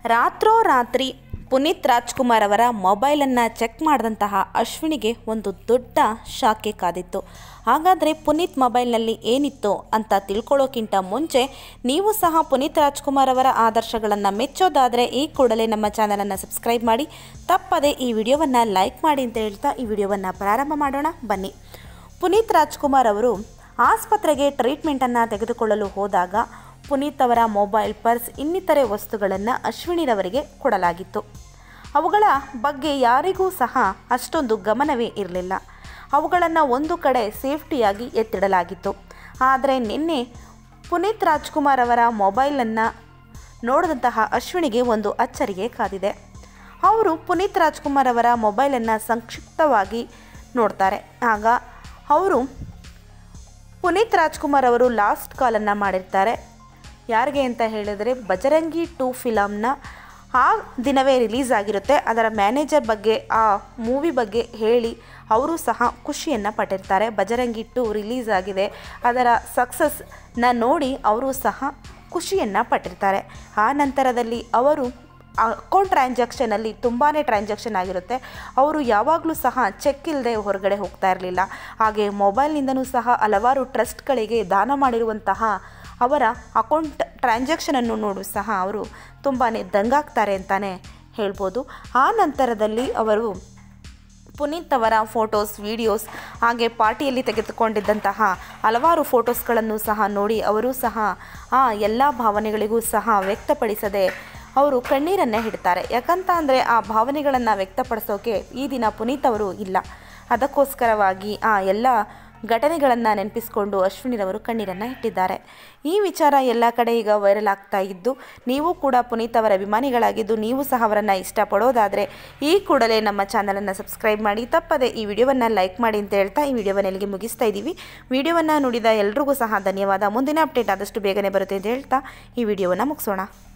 ರಾತ್ರೋರಾತ್ರಿ ಪುನೀತ್ ರಾಜ್ಕುಮಾರ್ ಅವರ ಮೊಬೈಲನ್ನು ಚೆಕ್ ಮಾಡಿದಂತಹ ಅಶ್ವಿನಿಗೆ ಒಂದು ದೊಡ್ಡ ಶಾಕೆ ಕಾದಿತ್ತು ಹಾಗಾದರೆ ಪುನೀತ್ ಮೊಬೈಲ್ನಲ್ಲಿ ಏನಿತ್ತು ಅಂತ ತಿಳ್ಕೊಳ್ಳೋಕ್ಕಿಂತ ಮುಂಚೆ ನೀವು ಸಹ ಪುನೀತ್ ರಾಜ್ಕುಮಾರ್ ಅವರ ಆದರ್ಶಗಳನ್ನು ಮೆಚ್ಚೋದಾದರೆ ಈ ಕೂಡಲೇ ನಮ್ಮ ಚಾನಲನ್ನು ಸಬ್ಸ್ಕ್ರೈಬ್ ಮಾಡಿ ತಪ್ಪದೆ ಈ ವಿಡಿಯೋವನ್ನು ಲೈಕ್ ಮಾಡಿ ಅಂತ ಹೇಳ್ತಾ ಈ ವಿಡಿಯೋವನ್ನು ಪ್ರಾರಂಭ ಮಾಡೋಣ ಬನ್ನಿ ಪುನೀತ್ ರಾಜ್ಕುಮಾರ್ ಅವರು ಆಸ್ಪತ್ರೆಗೆ ಟ್ರೀಟ್ಮೆಂಟನ್ನು ತೆಗೆದುಕೊಳ್ಳಲು ಹೋದಾಗ ಪುನೀತ್ ಅವರ ಮೊಬೈಲ್ ಪರ್ಸ್ ಇನ್ನಿತರೆ ವಸ್ತುಗಳನ್ನು ಅಶ್ವಿನಿರವರಿಗೆ ಕೊಡಲಾಗಿತ್ತು ಅವುಗಳ ಬಗ್ಗೆ ಯಾರಿಗೂ ಸಹ ಅಷ್ಟೊಂದು ಗಮನವೇ ಇರಲಿಲ್ಲ ಅವುಗಳನ್ನು ಒಂದು ಕಡೆ ಸೇಫ್ಟಿಯಾಗಿ ಎತ್ತಿಡಲಾಗಿತ್ತು ಆದರೆ ನಿನ್ನೆ ಪುನೀತ್ ರಾಜ್ಕುಮಾರ್ ಅವರ ಮೊಬೈಲನ್ನು ನೋಡಿದಂತಹ ಅಶ್ವಿನಿಗೆ ಒಂದು ಅಚ್ಚರಿಗೆ ಕಾದಿದೆ ಅವರು ಪುನೀತ್ ರಾಜ್ಕುಮಾರ್ ಅವರ ಮೊಬೈಲನ್ನು ಸಂಕ್ಷಿಪ್ತವಾಗಿ ನೋಡ್ತಾರೆ ಆಗ ಅವರು ಪುನೀತ್ ರಾಜ್ಕುಮಾರ್ ಅವರು ಲಾಸ್ಟ್ ಕಾಲನ್ನು ಮಾಡಿರ್ತಾರೆ ಯಾರಿಗೆ ಅಂತ ಹೇಳಿದರೆ ಬಜರಂಗಿ ಟೂ ಫಿಲಮ್ನ ಆ ದಿನವೇ ರಿಲೀಸ್ ಆಗಿರುತ್ತೆ ಅದರ ಮ್ಯಾನೇಜರ್ ಬಗ್ಗೆ ಆ ಮೂವಿ ಬಗ್ಗೆ ಹೇಳಿ ಅವರು ಸಹ ಖುಷಿಯನ್ನು ಪಟ್ಟಿರ್ತಾರೆ ಬಜರಂಗಿ ಟೂ ರಿಲೀಸ್ ಆಗಿದೆ ಅದರ ಸಕ್ಸಸ್ನ ನೋಡಿ ಅವರು ಸಹ ಖುಷಿಯನ್ನು ಪಟ್ಟಿರ್ತಾರೆ ಆ ನಂತರದಲ್ಲಿ ಅವರು ಅಕೌಂಟ್ ಟ್ರಾನ್ಸಾಕ್ಷನಲ್ಲಿ ತುಂಬಾ ಟ್ರಾನ್ಸಾಕ್ಷನ್ ಆಗಿರುತ್ತೆ ಅವರು ಯಾವಾಗಲೂ ಸಹ ಚೆಕ್ ಇಲ್ಲದೆ ಹೊರಗಡೆ ಹೋಗ್ತಾ ಇರಲಿಲ್ಲ ಹಾಗೆ ಮೊಬೈಲ್ನಿಂದನೂ ಸಹ ಹಲವಾರು ಟ್ರಸ್ಟ್ಗಳಿಗೆ ದಾನ ಮಾಡಿರುವಂತಹ ಅವರ ಅಕೌಂಟ್ ಟ್ರಾನ್ಸಾಕ್ಷನನ್ನು ನೋಡು ಸಹ ಅವರು ತುಂಬಾ ದಂಗಾಗ್ತಾರೆ ಅಂತಲೇ ಹೇಳ್ಬೋದು ಆ ನಂತರದಲ್ಲಿ ಅವರು ಪುನೀತ್ ಅವರ ಫೋಟೋಸ್ ವಿಡಿಯೋಸ್ ಹಾಗೆ ಪಾರ್ಟಿಯಲ್ಲಿ ತೆಗೆದುಕೊಂಡಿದ್ದಂತಹ ಹಲವಾರು ಫೋಟೋಸ್ಗಳನ್ನು ಸಹ ನೋಡಿ ಅವರು ಸಹ ಆ ಎಲ್ಲ ಭಾವನೆಗಳಿಗೂ ಸಹ ವ್ಯಕ್ತಪಡಿಸದೆ ಅವರು ಕಣ್ಣೀರನ್ನೇ ಹಿಡ್ತಾರೆ ಯಾಕಂತ ಅಂದರೆ ಆ ಭಾವನೆಗಳನ್ನು ವ್ಯಕ್ತಪಡಿಸೋಕೆ ಈ ದಿನ ಪುನೀತ್ ಅವರು ಇಲ್ಲ ಅದಕ್ಕೋಸ್ಕರವಾಗಿ ಆ ಎಲ್ಲ ಘಟನೆಗಳನ್ನು ನೆನಪಿಸಿಕೊಂಡು ಅಶ್ವಿನಿರವರು ಕಣ್ಣೀರನ್ನು ಇಟ್ಟಿದ್ದಾರೆ ಈ ವಿಚಾರ ಎಲ್ಲ ಕಡೆ ಈಗ ವೈರಲ್ ಆಗ್ತಾ ಇದ್ದು ನೀವು ಕೂಡ ಪುನೀತ್ ಅವರ ಅಭಿಮಾನಿಗಳಾಗಿದ್ದು ನೀವು ಸಹ ಅವರನ್ನು ಇಷ್ಟಪಡೋದಾದರೆ ಈ ಕೂಡಲೇ ನಮ್ಮ ಚಾನಲನ್ನು ಸಬ್ಸ್ಕ್ರೈಬ್ ಮಾಡಿ ತಪ್ಪದೆ ಈ ವಿಡಿಯೋವನ್ನು ಲೈಕ್ ಮಾಡಿ ಅಂತ ಹೇಳ್ತಾ ಈ ವಿಡಿಯೋವನ್ನು ಇಲ್ಲಿಗೆ ಮುಗಿಸ್ತಾ ಇದ್ದೀವಿ ವಿಡಿಯೋವನ್ನು ನೋಡಿದ ಎಲ್ರಿಗೂ ಸಹ ಧನ್ಯವಾದ ಮುಂದಿನ ಅಪ್ಡೇಟ್ ಆದಷ್ಟು ಬೇಗನೆ ಬರುತ್ತೆ ಅಂತ ಹೇಳ್ತಾ ಈ ವಿಡಿಯೋವನ್ನು ಮುಗಿಸೋಣ